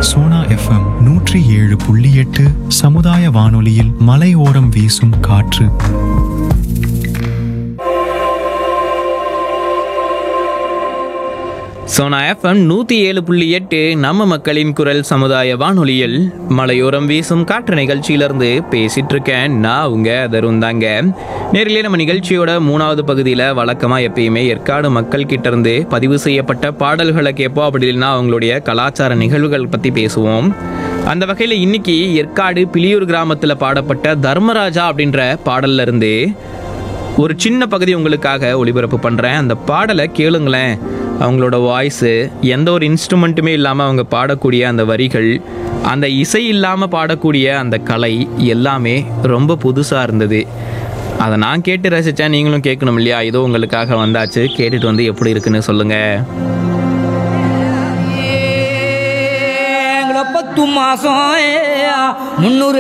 Sona FM நூற்றி ஏழு புள்ளி எட்டு சமுதாய வானொலியில் மலையோரம் வீசும் காற்று சோனா எஃப்எம் நூற்றி ஏழு புள்ளி எட்டு நம்ம மக்களின் குரல் சமுதாய வானொலியில் மலையோரம் வீசும் காற்று நிகழ்ச்சியிலிருந்து பேசிட்டு இருக்கேன் நான் உங்க தருண் தாங்க நேரிலே நம்ம நிகழ்ச்சியோட மூணாவது பகுதியில் வழக்கமாக எப்பயுமே ஏற்காடு மக்கள் கிட்ட இருந்து பதிவு செய்யப்பட்ட பாடல்களை கேட்போம் அப்படி இல்லைன்னா அவங்களுடைய கலாச்சார நிகழ்வுகள் பற்றி பேசுவோம் அந்த வகையில் இன்னைக்கு ஏற்காடு பிலியூர் கிராமத்தில் பாடப்பட்ட தர்மராஜா அப்படின்ற பாடல்ல இருந்து ஒரு சின்ன பகுதி உங்களுக்காக ஒளிபரப்பு பண்ணுறேன் அந்த பாடலை கேளுங்களேன் அவங்களோட வாய்ஸு எந்த ஒரு இன்ஸ்ட்ருமெண்ட்டுமே இல்லாமல் அவங்க பாடக்கூடிய அந்த வரிகள் அந்த இசை இல்லாமல் பாடக்கூடிய அந்த கலை எல்லாமே ரொம்ப புதுசாக இருந்தது அதை நான் கேட்டு ரசித்தேன் நீங்களும் கேட்கணும் இல்லையா இதோ உங்களுக்காக வந்தாச்சு கேட்டுட்டு வந்து எப்படி இருக்குன்னு சொல்லுங்கள் எங்களை பத்து மாசம் முன்னூறு